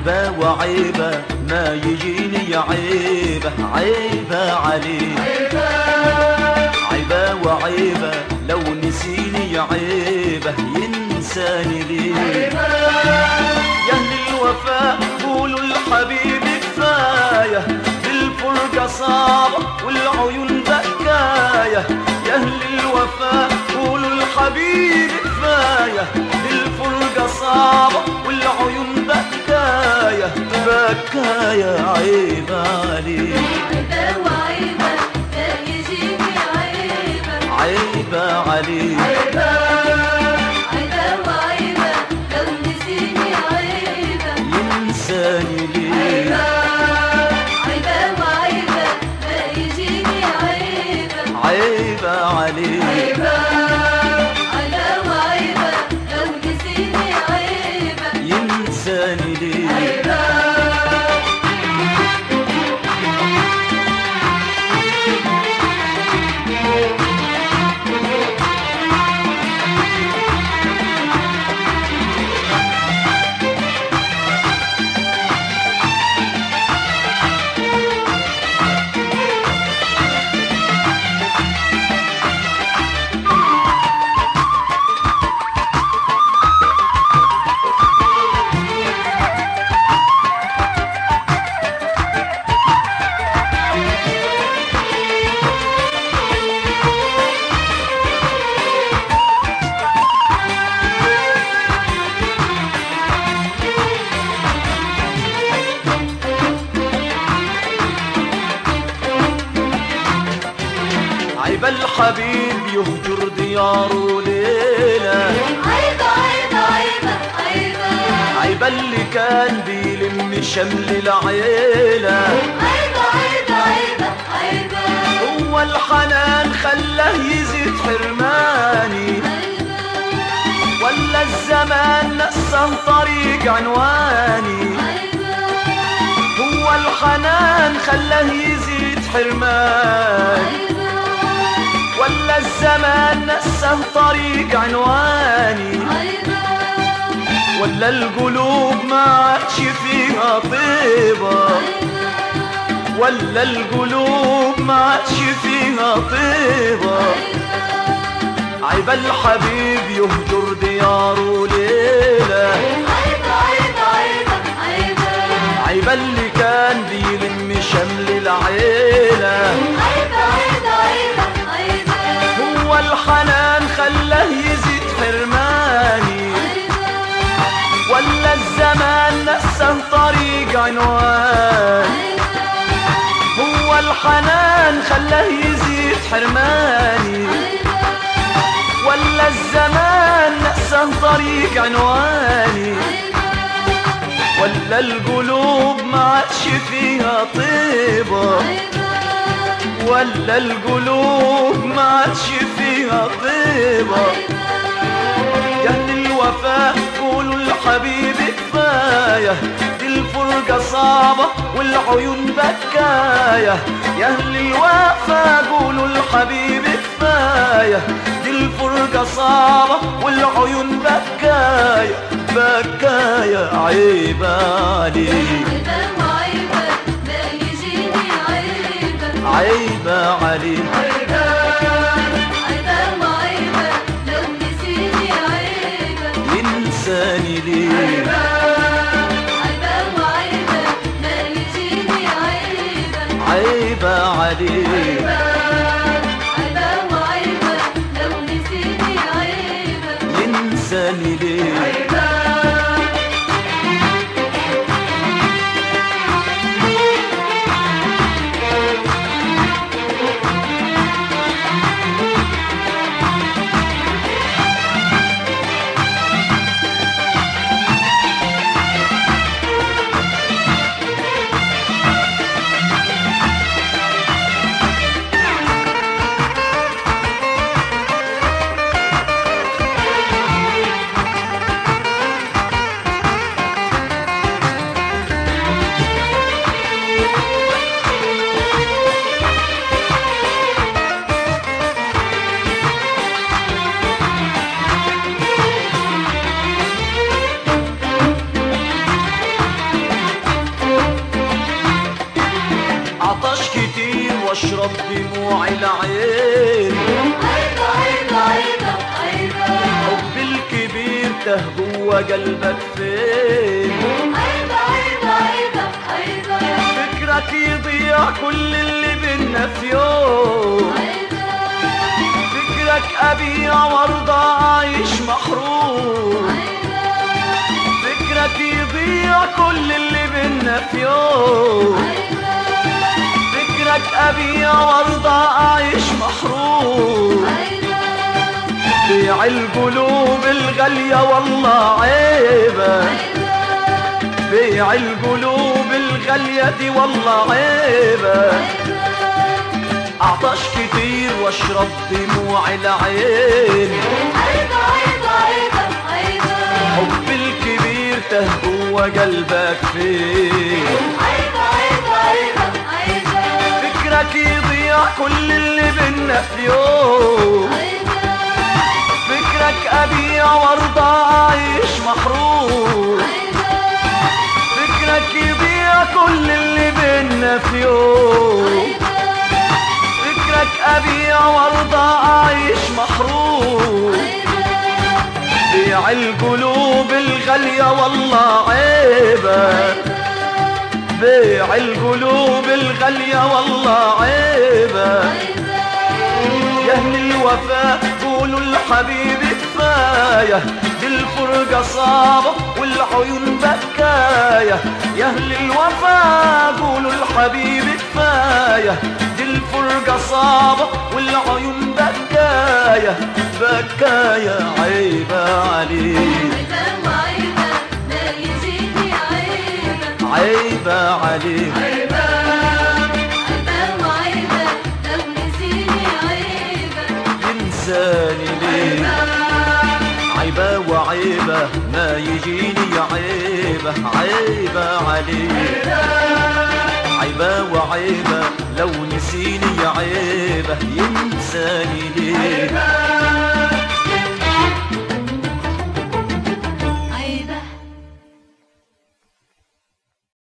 عيبة وعيبة ما يجيني عيبة عيبة عليه عيبة وعيبة لو نسيني عيبة ينساني ليه يا اهل الوفاء قولوا الحبيب كفاية بالفرقة صعبة والعيون بكاية يا اهل الوفاء قولوا الحبيب كفاية بالفرقة صعبة والعيون بكاية بكاية عيب عليه عيبة وعيبة لا يجيني عيبة عيب عليه عيبة وعيبة لو نسيني عيبة ينساني ليه عيبة وعيبة لا يجيني عيبة عيب عليه عيبة وعيبة لو نسيني عيبة ينساني ليه عيب الحبيب يهجر دياره ليلة عيبة عيبة عيبة عيبة عيب اللي كان بيلم شمل العيلة عيبة عيبة عيبة عيبة هو الحنان خلاه يزيد حرماني ولا الزمان نسى طريق عنواني هو الحنان خلاه يزيد حرماني ولا الزمان نسى طريق عنواني ولا القلوب ما عادش فيها طيبة ولا القلوب ما عادش فيها طيبة عيب الحبيب يهجر دياره ليلة عيب اللي كان بيلم شمل العيلة هو الحنان خلاه يزيد حرماني ولا الزمان نسى طريق عنوان هو الحنان خلاه يزيد حرماني ولا الزمان نسى طريق عنواني ولا القلوب ما عادش فيها طيبة ولا القلوب ما عادش فيها طيبة يا اهل الوفاء قولوا الحبيب كفاية دي الفرقة صعبة والعيون بكاية يا اهل الوفاء قولوا الحبيب كفاية دي الفرقة صعبة والعيون بكاية بكاية عيب عليه عيب عليه ينساني ليه عيب عليه ينساني ليه واشرب دموع العين عيبة عيبة عيبة عيبة حب الكبير ته جوا قلبك فين عيبة عيبة عيبة عيبة فكرك يضيع كل اللي بينا في يوم عيبة فكرك ابيع وارضى عايش محروم عيبة فكرك يضيع كل اللي بينا في يوم عيبة فكرك ابيع وارضى عايش محروم عيبة بيع القلوب الغالية والله عيبة بيع القلوب الغالية دي والله عيبة اعطش كتير واشرب دموع العين عيبة عيبة عيبة عيبة حب الكبير ته جوا قلبك فين عيبة عيبة عيبة عيبة فكرك يضيع كل اللي بينا في يوم عيبة فكرك ابيع وارضى عايش محروم عيبة فكرك يضيع كل اللي بينا في يوم فكرك ابيع وارضى عايش محروم بيع القلوب الغالية والله عيبة بيع القلوب الغالية والله عيبة يا اهل الوفاء قولوا الحبيب كفاية دي الفرقة صعبة والعيون بكاية يا اهل الوفاء قولوا الحبيب كفاية دي الفرقة صعبة والعيون بكاية بكاية عيبة عليك عيبة وعيبة لا يجيني عيبة عيبة عليك عيبة عيبة وعيبة لو نسيني عيبة ينساني ليه عيبة وعيبة ما يجيني عيبة عيبة عليك عيبة وعيبة لو نسيني عيبة ينساني